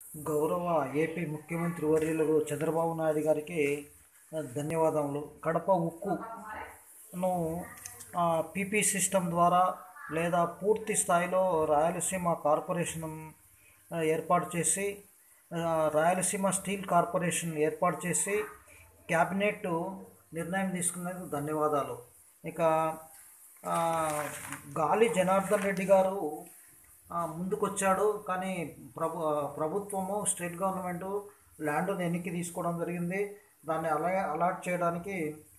గౌరవ ఏపీ ముఖ్యమంత్రి వర్యులు చంద్రబాబు నాయుడు గారికి ధన్యవాదములు కడప ఉక్కును పీపీ సిస్టమ్ ద్వారా లేదా పూర్తి స్థాయిలో రాయలసీమ కార్పొరేషన్ ఆ, ఏర్పాటు చేసి ఆ, రాయలసీమ స్టీల్ కార్పొరేషన్ ఏర్పాటు చేసి క్యాబినెట్ నిర్ణయం తీసుకున్నందుకు ధన్యవాదాలు ఇక ఆ, గాలి జనార్దన్ రెడ్డి గారు ఆ, ముందుకొచ్చాడు కానీ ప్రభు ప్రభుత్వము స్టేట్ గవర్నమెంట్ ల్యాండ్ను వెనక్కి తీసుకోవడం జరిగింది దాన్ని అలా అలాట్ చేయడానికి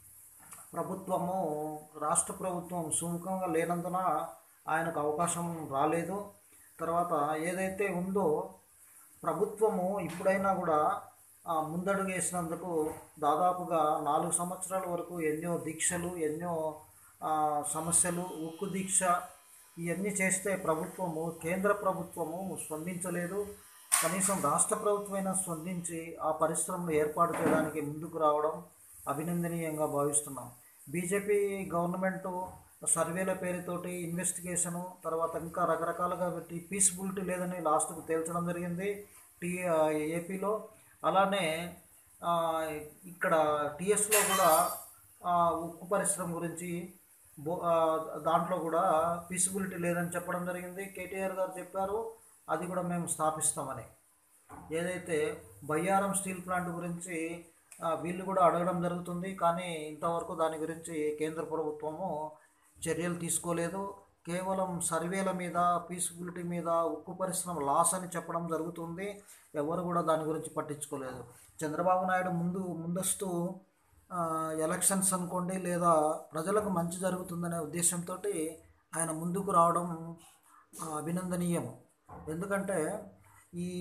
ప్రభుత్వము రాష్ట్ర ప్రభుత్వం సుముఖంగా లేనందున ఆయనకు అవకాశం రాలేదు తర్వాత ఏదైతే ఉందో ప్రభుత్వము ఇప్పుడైనా కూడా ఆ, ముందడుగు వేసినందుకు దాదాపుగా నాలుగు సంవత్సరాల వరకు ఎన్నో దీక్షలు ఎన్నో ఆ, సమస్యలు ఉక్కు దీక్ష ఇవన్నీ చేస్తే ప్రభుత్వము కేంద్ర ప్రభుత్వము స్పందించలేదు కనీసం రాష్ట్ర ప్రభుత్వమైనా స్పందించి ఆ పరిశ్రమను ఏర్పాటు చేయడానికి ముందుకు రావడం అభినందనీయంగా భావిస్తున్నాం బీజేపీ గవర్నమెంట్ సర్వేల పేరుతోటి ఇన్వెస్టిగేషను తర్వాత ఇంకా రకరకాలుగా పెట్టి పీస్ఫుల్టీ లేదని లాస్ట్కు తేల్చడం జరిగింది టీ ఏపీలో అలానే ఆ, ఇక్కడ టీఎస్లో కూడా ఆ, ఉక్కు పరిశ్రమ గురించి బో ఆ, దాంట్లో కూడా ఫీజిబిలిటీ లేదని చెప్పడం జరిగింది కేటీఆర్ గారు చెప్పారు అది కూడా మేము స్థాపిస్తామని ఏదైతే బయ్యారం స్టీల్ ప్లాంట్ గురించి ఆ, వీళ్ళు కూడా అడగడం జరుగుతుంది కానీ ఇంతవరకు దాని గురించి కేంద్ర ప్రభుత్వము చర్యలు తీసుకోలేదు కేవలం సర్వేల మీద పీసిబిలిటీ మీద ఉక్కు పరిశ్రమ లాస్ అని చెప్పడం జరుగుతుంది ఎవరు కూడా దాని గురించి పట్టించుకోలేదు చంద్రబాబు నాయుడు ముందు ముందస్తు ఆ, ఎలక్షన్స్ అనుకోండి లేదా ప్రజలకు మంచి జరుగుతుందనే ఉద్దేశంతో ఆయన ముందుకు రావడం ఆ, అభినందనీయం ఎందుకంటే ఈ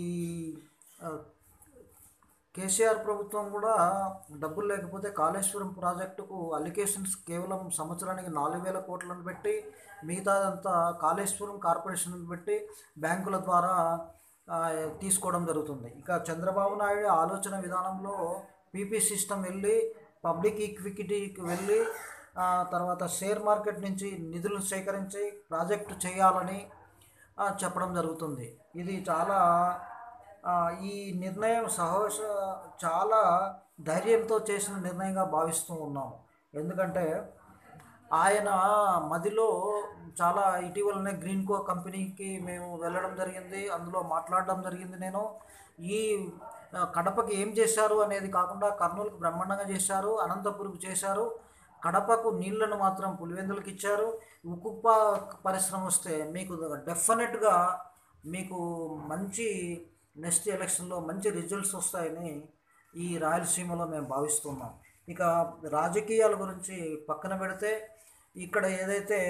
ఆ, కేసీఆర్ ప్రభుత్వం కూడా డబ్బులు లేకపోతే కాళేశ్వరం ప్రాజెక్టుకు అలికేషన్స్ కేవలం సంవత్సరానికి నాలుగు వేల కోట్లను పెట్టి మిగతాదంతా కాళేశ్వరం కార్పొరేషన్ పెట్టి బ్యాంకుల ద్వారా ఆ, తీసుకోవడం జరుగుతుంది ఇక చంద్రబాబు నాయుడు ఆలోచన విధానంలో పీపీ సిస్టమ్ వెళ్ళి పబ్లిక్ ఈక్విటీకి వెళ్ళి ఆ, తర్వాత షేర్ మార్కెట్ నుంచి నిధులు సేకరించి ప్రాజెక్టు చేయాలని ఆ, చెప్పడం జరుగుతుంది ఇది చాలా ఆ, ఈ నిర్ణయం సహోష చాలా ధైర్యంతో చేసిన నిర్ణయంగా భావిస్తూ ఉన్నాము ఎందుకంటే ఆయన మదిలో చాలా ఇటీవలనే గ్రీన్ కో కంపెనీకి మేము వెళ్ళడం జరిగింది అందులో మాట్లాడడం జరిగింది నేను ఈ ఆ, కడపకి ఏం చేశారు అనేది కాకుండా కర్నూలుకు బ్రహ్మాండంగా చేశారు అనంతపురంకు చేశారు కడపకు నీళ్లను మాత్రం పులివెందులకు ఇచ్చారు ఉక్కు ప- పరిశ్రమ వస్తే మీకు డెఫినెట్గా మీకు మంచి నెక్స్ట్ ఎలక్షన్లో మంచి రిజల్ట్స్ వస్తాయని ఈ రాయలసీమలో మేము భావిస్తున్నాం ఇక రాజకీయాల గురించి పక్కన పెడితే ఇక్కడ ఏదైతే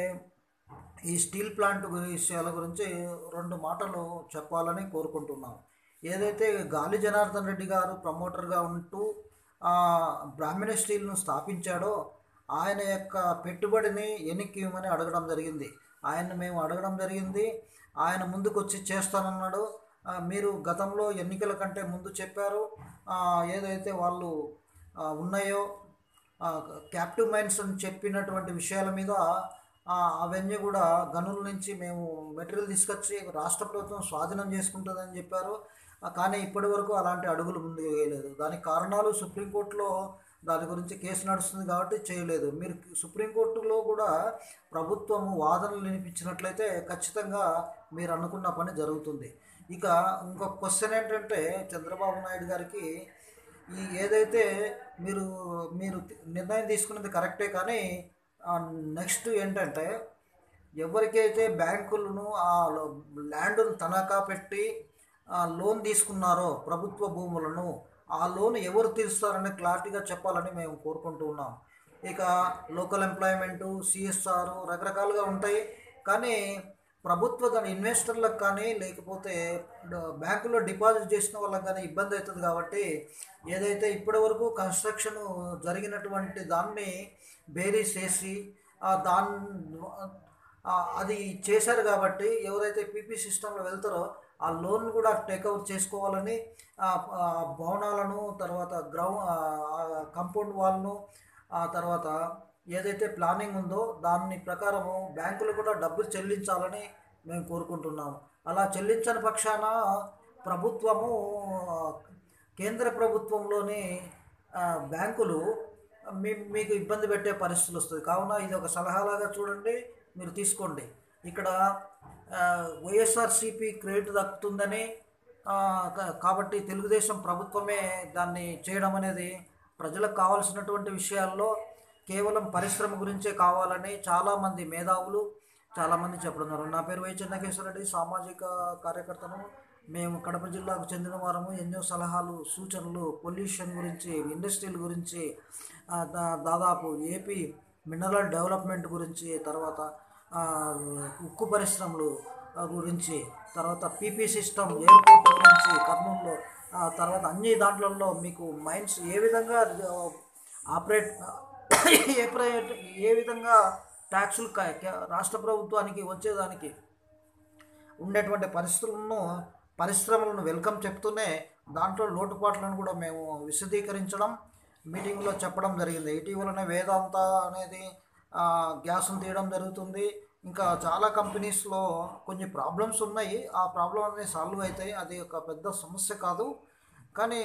ఈ స్టీల్ ప్లాంట్ విషయాల గురించి రెండు మాటలు చెప్పాలని కోరుకుంటున్నాం ఏదైతే గాలి జనార్దన్ రెడ్డి గారు ప్రమోటర్గా ఉంటూ ఆ, బ్రాహ్మణ స్టీల్ను స్థాపించాడో ఆయన యొక్క పెట్టుబడిని వెనక్కి ఇవ్వమని అడగడం జరిగింది ఆయన్ని మేము అడగడం జరిగింది ఆయన ముందుకు వచ్చి చేస్తానన్నాడు ఆ, మీరు గతంలో ఎన్నికల కంటే ముందు చెప్పారు ఆ, ఏదైతే వాళ్ళు ఆ, ఉన్నాయో క్యాప్టివ్ మైన్స్ అని చెప్పినటువంటి విషయాల మీద ఆ, అవన్నీ కూడా గనుల నుంచి మేము మెటీరియల్ తీసుకొచ్చి రాష్ట్ర ప్రభుత్వం స్వాధీనం చేసుకుంటుందని చెప్పారు ఆ, కానీ ఇప్పటి వరకు అలాంటి అడుగులు ముందుకు వేయలేదు దానికి కారణాలు సుప్రీంకోర్టులో దాని గురించి కేసు నడుస్తుంది కాబట్టి చేయలేదు మీరు సుప్రీంకోర్టులో కూడా ప్రభుత్వము వాదనలు వినిపించినట్లయితే ఖచ్చితంగా మీరు అనుకున్న పని జరుగుతుంది ఇక ఇంకొక క్వశ్చన్ ఏంటంటే చంద్రబాబు నాయుడు గారికి ఈ ఏదైతే మీరు మీరు నిర్ణయం తీసుకున్నది కరెక్టే కానీ నెక్స్ట్ ఏంటంటే ఎవరికైతే బ్యాంకులను ఆ ల్యాండ్ను తనఖా పెట్టి ఆ లోన్ తీసుకున్నారో ప్రభుత్వ భూములను ఆ లోన్ ఎవరు తీరుస్తారని క్లారిటీగా చెప్పాలని మేము కోరుకుంటూ ఉన్నాం ఇక లోకల్ ఎంప్లాయ్మెంటు సిఎస్ఆర్ రకరకాలుగా ఉంటాయి కానీ ప్రభుత్వ దాని ఇన్వెస్టర్లకు కానీ లేకపోతే డ- బ్యాంకులో డిపాజిట్ చేసిన వాళ్ళకి కానీ ఇబ్బంది అవుతుంది కాబట్టి ఏదైతే ఇప్పటి వరకు కన్స్ట్రక్షన్ జరిగినటువంటి దాన్ని బేరీస్ వేసి ఆ దాని ఆ, అది చేశారు కాబట్టి ఎవరైతే పీపీ సిస్టంలో వెళ్తారో ఆ లోన్ కూడా టేక్అవుట్ చేసుకోవాలని ఆ ఆ భవనాలను తర్వాత గ్రౌ కంపౌండ్ వాల్ను ఆ తర్వాత ఏదైతే ప్లానింగ్ ఉందో దాని ప్రకారము బ్యాంకులు కూడా డబ్బులు చెల్లించాలని మేము కోరుకుంటున్నాము అలా చెల్లించని పక్షాన ప్రభుత్వము కేంద్ర ప్రభుత్వంలోని ఆ, బ్యాంకులు మీ మీకు ఇబ్బంది పెట్టే పరిస్థితులు వస్తుంది కావున ఇది ఒక సలహాలాగా చూడండి మీరు తీసుకోండి ఇక్కడ ఆ, వైఎస్ఆర్సిపి క్రెడిట్ దక్కుతుందని ఆ, కా- కాబట్టి తెలుగుదేశం ప్రభుత్వమే దాన్ని చేయడం అనేది ప్రజలకు కావాల్సినటువంటి విషయాల్లో కేవలం పరిశ్రమ గురించే కావాలని చాలామంది మేధావులు చాలామంది చెప్తున్నారు నా పేరు వై చెన్నకేశ్వరరెడ్డి సామాజిక కార్యకర్తను మేము కడప జిల్లాకు చెందిన వారము ఎన్నో సలహాలు సూచనలు పొల్యూషన్ గురించి ఇండస్ట్రీల గురించి ఆ, దా- దాదాపు ఏపీ మినరల్ డెవలప్మెంట్ గురించి తర్వాత ఆ, ఉక్కు పరిశ్రమలు ఆ, గురించి తర్వాత పీపీ సిస్టమ్ ఎయిర్పోర్ట్ గురించి కర్నూలులో ఆ, తర్వాత అన్ని దాంట్లలో మీకు మైండ్స్ ఏ విధంగా ఆ, ఆపరేట్ ఏ ప్రైవేట్ ఏ విధంగా ట్యాక్సులు క- క- రాష్ట్ర ప్రభుత్వానికి వచ్చేదానికి ఉండేటువంటి పరిస్థితులను పరిశ్రమలను వెల్కమ్ చెప్తూనే దాంట్లో లోటుపాట్లను కూడా మేము విశదీకరించడం మీటింగ్లో చెప్పడం జరిగింది ఇటీవలనే వేదాంత అనేది ఆ, గ్యాస్ను తీయడం జరుగుతుంది ఇంకా చాలా కంపెనీస్లో కొన్ని ప్రాబ్లమ్స్ ఉన్నాయి ఆ ప్రాబ్లం అనేది సాల్వ్ అవుతాయి అది ఒక పెద్ద సమస్య కాదు కానీ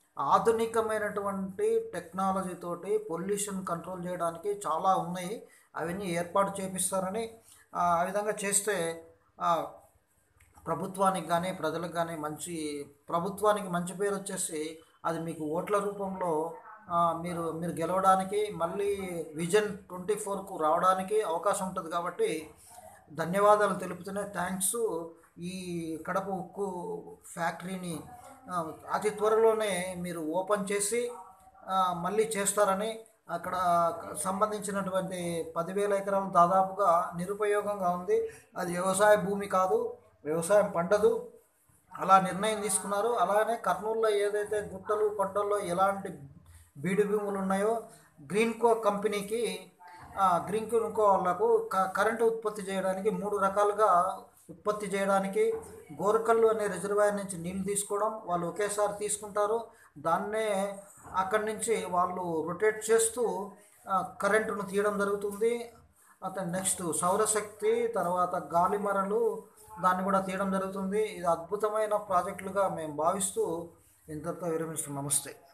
ఆధునికమైనటువంటి టెక్నాలజీ తోటి పొల్యూషన్ కంట్రోల్ చేయడానికి చాలా ఉన్నాయి అవన్నీ ఏర్పాటు చేపిస్తారని ఆ ఆ విధంగా చేస్తే ఆ, ప్రభుత్వానికి కానీ ప్రజలకు కానీ మంచి ప్రభుత్వానికి మంచి పేరు వచ్చేసి అది మీకు ఓట్ల రూపంలో ఆ, మీరు మీరు గెలవడానికి మళ్ళీ విజన్ ట్వంటీ ఫోర్కు రావడానికి అవకాశం ఉంటుంది కాబట్టి ధన్యవాదాలు తెలుపుతూనే థ్యాంక్స్ ఈ కడప ఉక్కు ఫ్యాక్టరీని ఆ, అతి త్వరలోనే మీరు ఓపెన్ చేసి ఆ, మళ్ళీ చేస్తారని అక్కడ సంబంధించినటువంటి పదివేల ఎకరాలు దాదాపుగా నిరుపయోగంగా ఉంది అది వ్యవసాయ భూమి కాదు వ్యవసాయం పండదు అలా నిర్ణయం తీసుకున్నారు అలానే కర్నూలులో ఏదైతే గుట్టలు కొండల్లో ఎలాంటి బీడు భూములు ఉన్నాయో గ్రీన్కో కంపెనీకి ఆ, గ్రీన్కో వాళ్ళకు క- కరెంటు ఉత్పత్తి చేయడానికి మూడు రకాలుగా ఉత్పత్తి చేయడానికి గోరకల్లు అనే రిజర్వాయర్ నుంచి నీళ్ళు తీసుకోవడం వాళ్ళు ఒకేసారి తీసుకుంటారు దాన్నే అక్కడి నుంచి వాళ్ళు రొటేట్ చేస్తూ ఆ, కరెంటును తీయడం జరుగుతుంది అతను నెక్స్ట్ సౌరశక్తి తర్వాత గాలిమరలు దాన్ని కూడా తీయడం జరుగుతుంది ఇది అద్భుతమైన ప్రాజెక్టులుగా మేము భావిస్తూ ఇంతటితో విరమిస్తున్నాం నమస్తే